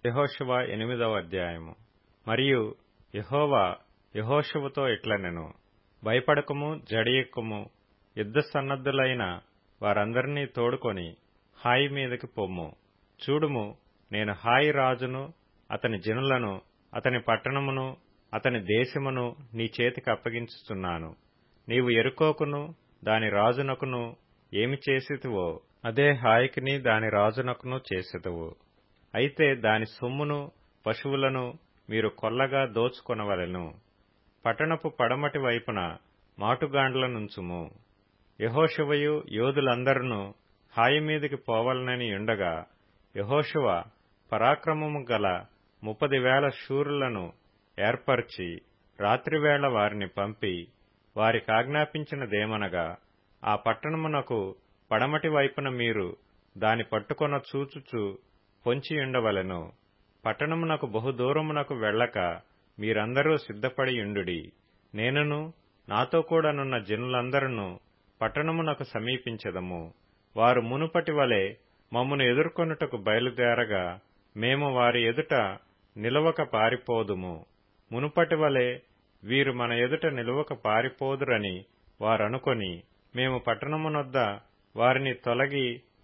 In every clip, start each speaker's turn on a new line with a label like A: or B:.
A: యెహోషువ ఎనిమిదవ అధ్యాయము మరియు యెహోవా యెహోషువతో ఇట్లనెను భయపడకము జడియెక్కము యుద్ధ సన్నద్ధులైన వారందరినీ తోడుకొని హాయి మీదకి పొమ్ము చూడుము నేను హాయి రాజును అతని జనులను అతని పట్టణమును అతని దేశమును నీ చేతికి అప్పగించుచున్నాను నీవు ఎరుకోకును దాని రాజునకును ఏమి చేసితివో అదే హాయికిని దాని రాజునకును చేసెదవు అయితే దాని సొమ్మును పశువులను మీరు కొల్లగా దోచుకొనవలెను పట్టణపు పడమటి వైపున మాటుగాండ్లనుంచుము యహోశువయు యోధులందరూ హాయి మీదికి పోవలనని ఉండగా యహోశువ పరాక్రమము గల ముప్పది వేల శూరులను ఏర్పరచి రాత్రివేళ వారిని పంపి వారికాజ్ఞాపించినదేమనగా ఆ పట్టణమునకు పడమటి వైపున మీరు దాని పట్టుకొన చూచుచు పొంచియుండవలెను పట్టణమునకు బహుదూరమునకు వెళ్ళక మీరందరూ సిద్ధపడియుండుడి నేనును నాతో కూడానున్న జనులందరూ పట్టణమునకు సమీపించెదము వారు మునుపటి వలె మమ్మను ఎదుర్కొనుటకు బయలుదేరగా మేము వారి ఎదుట నిలవక పారిపోదుము మునుపటి వలె వీరు మన ఎదుట నిలువక పారిపోదురని వారనుకొని మేము పట్టణమునొద్ద వారిని తొలగి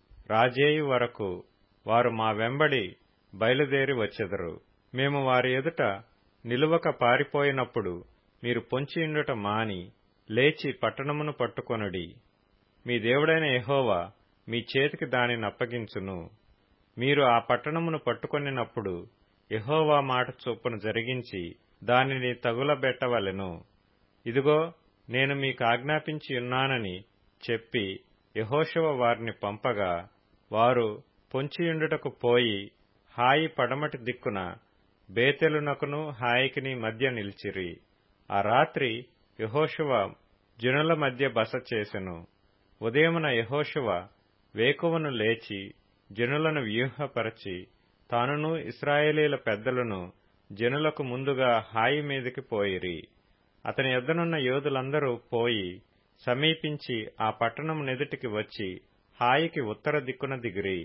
A: రాజేయు వరకు వారు మా వెంబడి బయలుదేరి వచ్చెదరు మేము వారి ఎదుట నిలువక పారిపోయినప్పుడు మీరు పొంచియుండుట మాని లేచి పట్టణమును పట్టుకొనుడి మీ దేవుడైన యెహోవా మీ చేతికి దానిని అప్పగించును మీరు ఆ పట్టణమును పట్టుకొనినప్పుడు యెహోవా మాట చొప్పున జరిగించి దానిని తగులబెట్టవలెను ఇదిగో నేను మీకు ఆజ్ఞాపించి ఉన్నానని చెప్పి యహోశవ వారిని పంపగా వారు పొంచియుండుటకు పోయి హాయి పడమటి దిక్కున బేతెలునకును హాయికిని మధ్య నిలిచిరి ఆ రాత్రి యహోశువ జనుల మధ్య బస చేసెను ఉదయమున యహోశువ వేకువను లేచి జనులను వ్యూహపరచి తానును ఇస్రాయేలీల పెద్దలను జనులకు ముందుగా హాయి మీదికి పోయిరి అతని ఎద్దనున్న యోధులందరూ పోయి సమీపించి ఆ పట్టణం నెదుటికి వచ్చి హాయికి ఉత్తర దిక్కున దిగిరి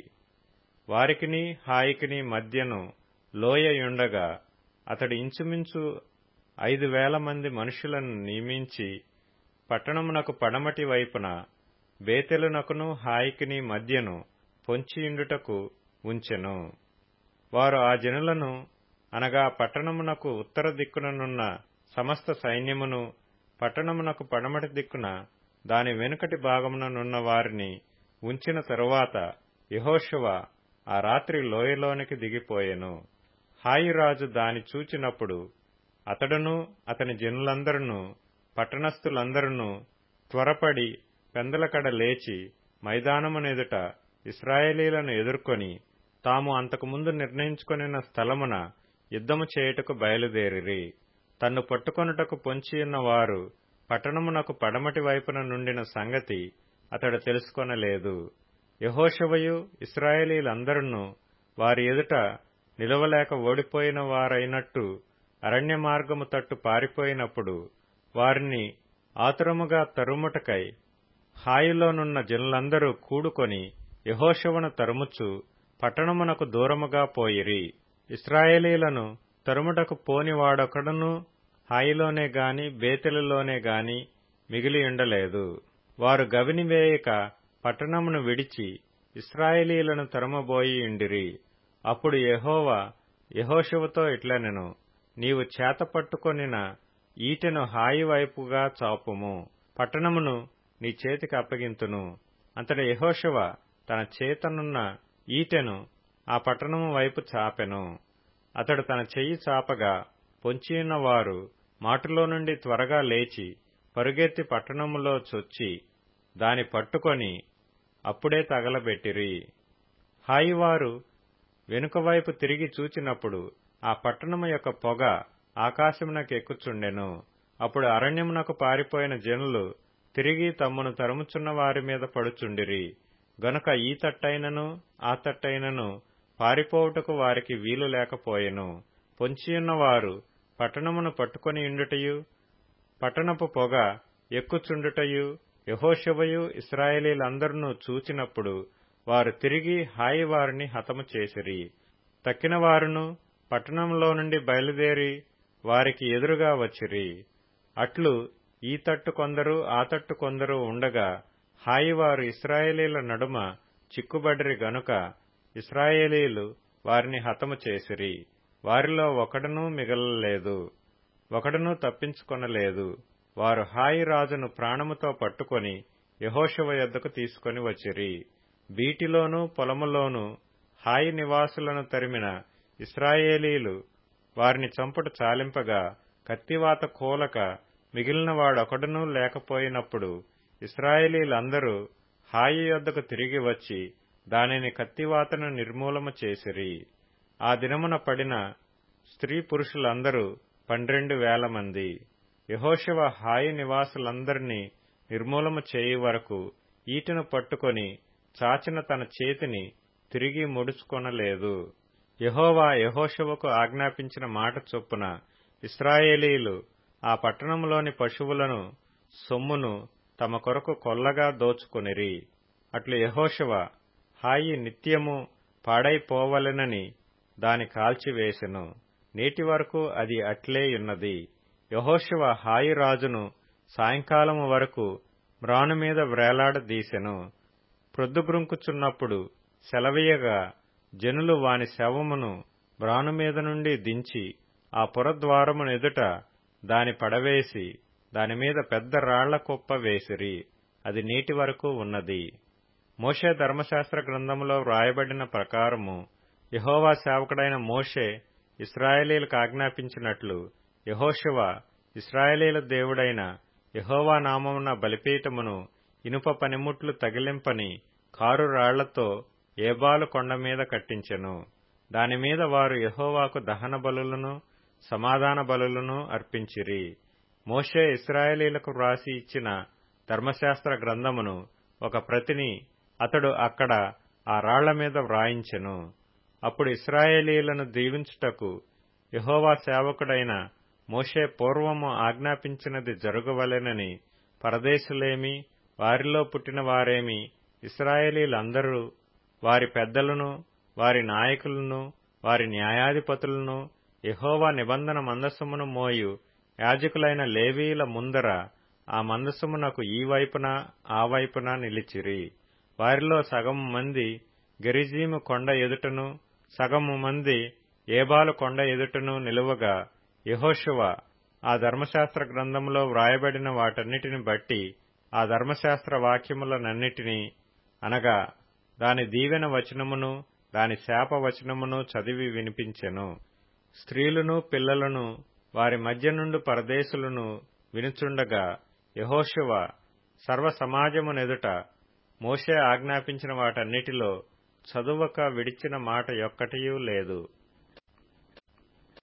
A: వారికిని హాయికిని మధ్యను లోయయుండగా అతడు ఇంచుమించు ఐదు వేల మంది మనుషులను నియమించి పట్టణమునకు పడమటి వైపున బేతెలునకును హాయికిని మధ్యను పొంచియుండుటకు ఉంచెను వారు ఆ జనులను అనగా పట్టణమునకు ఉత్తర దిక్కుననున్న సమస్త సైన్యమును పట్టణమునకు పడమటి దిక్కున దాని వెనుకటి భాగముననున్న వారిని ఉంచిన తరువాత యహోశువ ఆ రాత్రి లోయలోనికి దిగిపోయెను హాయిరాజు దాని చూచినప్పుడు అతడును అతని జనులందరూ పట్టణస్థులందరూ త్వరపడి పెందలకడ లేచి మైదానమునెదుట ఇస్రాయేలీలను ఎదుర్కొని తాము అంతకుముందు నిర్ణయించుకొనిన స్థలమున యుద్ధము చేయుటకు బయలుదేరిరి తన్ను పట్టుకొనుటకు పొంచియున్న వారు పట్టణమునకు పడమటి వైపున నుండిన సంగతి అతడు తెలుసుకొనలేదు యహోశవయు ఇస్రాయేలీలందరూ వారి ఎదుట నిలవలేక ఓడిపోయిన వారైనట్టు అరణ్య మార్గము తట్టు పారిపోయినప్పుడు వారిని ఆతురముగా తరుముటకై హాయిలోనున్న జనులందరూ కూడుకొని యహోశవను తరుముచు పట్టణమునకు దూరముగా పోయిరి ఇస్రాయేలీలను తరుముటకు పోనివాడొకడును హాయిలోనే గాని బేతెలులోనే గాని మిగిలియుండలేదు వారు గవినివేయక పట్టణమును విడిచి ఇస్రాయేలీలను తరుమబోయి ఉండిరి అప్పుడు యెహోవా యహోశువతో ఇట్లనెను నీవు చేతపట్టుకొనిన ఈటెను హాయి వైపుగా చాపుము పట్టణమును నీ చేతికి అప్పగింతును అంతట యహోశువ తన చేతనున్న ఈటెను ఆ పట్టణము వైపు చాపెను అతడు తన చెయ్యి చాపగా పొంచియున్న వారు మాటులో నుండి త్వరగా లేచి పరుగెత్తి పట్టణములో చొచ్చి దాని పట్టుకొని అప్పుడే తగలబెట్టిరి హాయివారు వెనుకవైపు తిరిగి చూచినప్పుడు ఆ పట్టణము యొక్క పొగ ఆకాశమునకు ఎక్కుచుండెను అప్పుడు అరణ్యమునకు పారిపోయిన జనులు తిరిగి తమ్మును తరుముచున్న వారి మీద పడుచుండిరి గనుక ఈ తట్టైనను ఆ తట్టైనను పారిపోవుటకు వారికి వీలు లేకపోయెను పొంచియున్న వారు పట్టణమును పట్టుకొని ఉండుటయు పట్టణపు పొగ ఎక్కుచుండుటయు యహోశవయు ఇస్రాయేలీలందరూ చూచినప్పుడు వారు తిరిగి హాయి వారిని హతము చేసిరి తక్కిన వారును పట్టణంలో నుండి బయలుదేరి వారికి ఎదురుగా వచ్చిరి అట్లు ఈ తట్టు కొందరు ఆ తట్టు కొందరు ఉండగా హాయివారు ఇస్రాయేలీల నడుమ చిక్కుబడిరి గనుక ఇస్రాయేలీలు వారిని హతము చేసిరి వారిలో ఒకడునూ మిగలలేదు ఒకడునూ తప్పించుకొనలేదు వారు హాయి రాజును ప్రాణముతో పట్టుకొని యహోశవ యొద్దకు తీసుకొని వచ్చిరి బీటిలోనూ పొలములోనూ హాయి నివాసులను తరిమిన ఇస్రాయేలీలు వారిని చంపుట చాలింపగా కత్తివాత కూలక మిగిలిన వాడొకడునూ లేకపోయినప్పుడు ఇస్రాయేలీలందరూ హాయి యొద్దకు తిరిగి వచ్చి దానిని కత్తివాతను నిర్మూలము చేసిరి ఆ దినమున పడిన స్త్రీ పురుషులందరూ పన్నెండు వేల మంది యహోశవ హాయి నివాసులందరినీ నిర్మూలము చేయి వరకు ఈటను పట్టుకొని చాచిన తన చేతిని తిరిగి ముడుచుకొనలేదు యహోవా యహోశవకు ఆజ్ఞాపించిన మాట చొప్పున ఇస్రాయేలీలు ఆ పట్టణంలోని పశువులను సొమ్మును తమ కొరకు కొల్లగా దోచుకొనిరి అట్లు యహోశవ హాయి నిత్యము పాడైపోవలెనని దాని కాల్చివేసెను నేటి వరకు అది అట్లేయున్నది యహోశివ హాయి రాజును సాయంకాలము వరకు మ్రాను మీద వ్రేలాడదీసెను ప్రొద్దుగ్రుంకుచున్నప్పుడు సెలవీయగా జనులు వాని శవమును మ్రాను మీద నుండి దించి ఆ పురద్వారమునెదుట దాని పడవేసి దానిమీద పెద్ద రాళ్ల కుప్ప వేసిరి అది నేటి వరకు ఉన్నది మోషే ధర్మశాస్త్ర గ్రంథములో వ్రాయబడిన ప్రకారము యహోవా సేవకుడైన మోషే ఇస్రాయేలీలకు ఆజ్ఞాపించినట్లు యహోశివ ఇస్రాయేలీల దేవుడైన యహోవా నామమున బలిపీఠమును ఇనుప పనిముట్లు తగిలింపని కారు రాళ్లతో ఏబాలు కొండ మీద కట్టించెను దానిమీద వారు యహోవాకు దహన బలులను సమాధాన బలులను అర్పించిరి మోషే ఇస్రాయేలీలకు వ్రాసి ఇచ్చిన ధర్మశాస్త్ర గ్రంథమును ఒక ప్రతిని అతడు అక్కడ ఆ రాళ్ల మీద వ్రాయించెను అప్పుడు ఇస్రాయేలీలను దీవించుటకు యహోవా సేవకుడైన మోషే పూర్వము ఆజ్ఞాపించినది జరగవలెనని పరదేశులేమి వారిలో పుట్టిన వారేమి ఇస్రాయేలీలందరూ వారి పెద్దలను వారి నాయకులను వారి న్యాయాధిపతులను యహోవా నిబంధన మందస్సమును మోయు యాజకులైన లేవీల ముందర ఆ మందసమునకు ఈ వైపున ఆ వైపున నిలిచిరి వారిలో సగము మంది గెరిజీము కొండ ఎదుటను సగము మంది ఏబాలు కొండ ఎదుటను నిలువగా యహోశువ ఆ ధర్మశాస్త్ర గ్రంథంలో వ్రాయబడిన వాటన్నిటిని బట్టి ఆ ధర్మశాస్త్ర వాక్యములనన్నిటినీ అనగా దాని దీవెన వచనమును దాని శాప వచనమును చదివి వినిపించెను స్త్రీలను పిల్లలను వారి మధ్య నుండి పరదేశులను వినుచుండగా యహోశువ సర్వ సమాజమునెదుట మోషే ఆజ్ఞాపించిన వాటన్నిటిలో చదువక విడిచిన మాట యొక్కటియూ లేదు